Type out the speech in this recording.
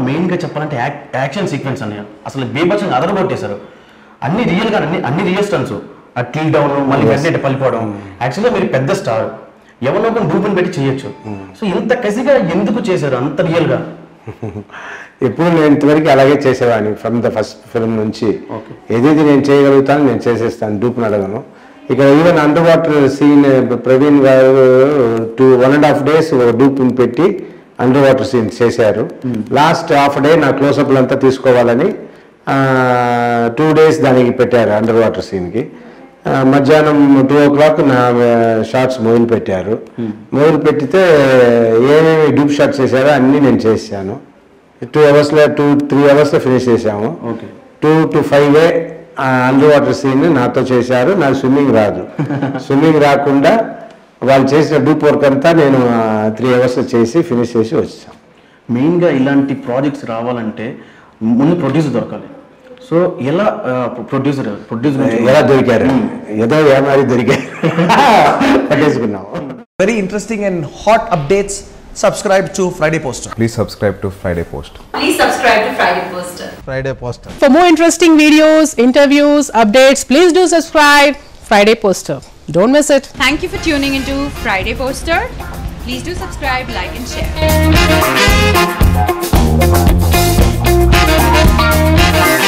మెయిన్గా చెప్పాలంటే యాక్ action sequence అని అసలు బీభత్సంగా అదరగొట్టేశారు అన్ని రియల్గా అన్ని అన్ని రియల్ స్టన్స్ ఆ కిల్ డౌన్ మళ్ళీ వెంటనే పలిపోవడం యాక్చువల్గా మీరు పెద్ద స్టార్ ఎవరినో ఒక డూపుని పెట్టి చేయొచ్చు సో ఇంత కసిగా ఎందుకు చేశారు అంత రియల్గా ఎప్పుడు నేను ఇంతవరకు అలాగే చేసేవాడిని ఫ్రమ్ ద ఫస్ట్ ఫిల్మ్ నుంచి ఏదైతే నేను చేయగలుగుతాను నేను చేసేస్తాను డూప్ని అడగను ఇక్కడ even under water scene Praveen garu two one and half days ఒక డూప్ని పెట్టి అండర్ వాటర్ సీన్ చేశారు లాస్ట్ హాఫ్ డే నా క్లోజప్లు అంతా తీసుకోవాలని టూ డేస్ దానికి పెట్టారు అండర్ వాటర్ సీన్కి మధ్యాహ్నం టూ ఓ క్లాక్ నా షార్ట్స్ మొదలు పెట్టారు మొదలు పెట్టితే ఏమేమి డూప్ షాట్స్ చేశారో అన్నీ నేను చేశాను టూ అవర్స్లో టూ త్రీ అవర్స్లో ఫినిష్ చేశాము okay two to five a under water scene నాతో చేశారు నాకు స్విమ్మింగ్ రాదు స్విమ్మింగ్ రాకుండా వాళ్ళు చేసిన డూప్ వర్క్ అంతా నేను త్రీ అవర్స్ చేసి ఫినిష్ చేసి వచ్చాను మెయిన్గా ఇలాంటి ప్రాజెక్ట్స్ రావాలంటే ముందు ప్రొడ్యూసర్ దొరకాలి సో ఎలా ప్రొడ్యూసర్ ప్రొడ్యూసర్ ఎలా దొరికారు ఏదో ఏమారి దొరికారు పట్టేసుకున్నాము Very interesting and hot updates. Subscribe to Friday Poster. Please subscribe to Friday Post. Please subscribe to Friday Poster. Friday Poster. For more interesting videos, interviews, updates, please do subscribe Friday Poster. Don't miss it. Thank you for tuning into Friday Poster. Please do subscribe, like, and share.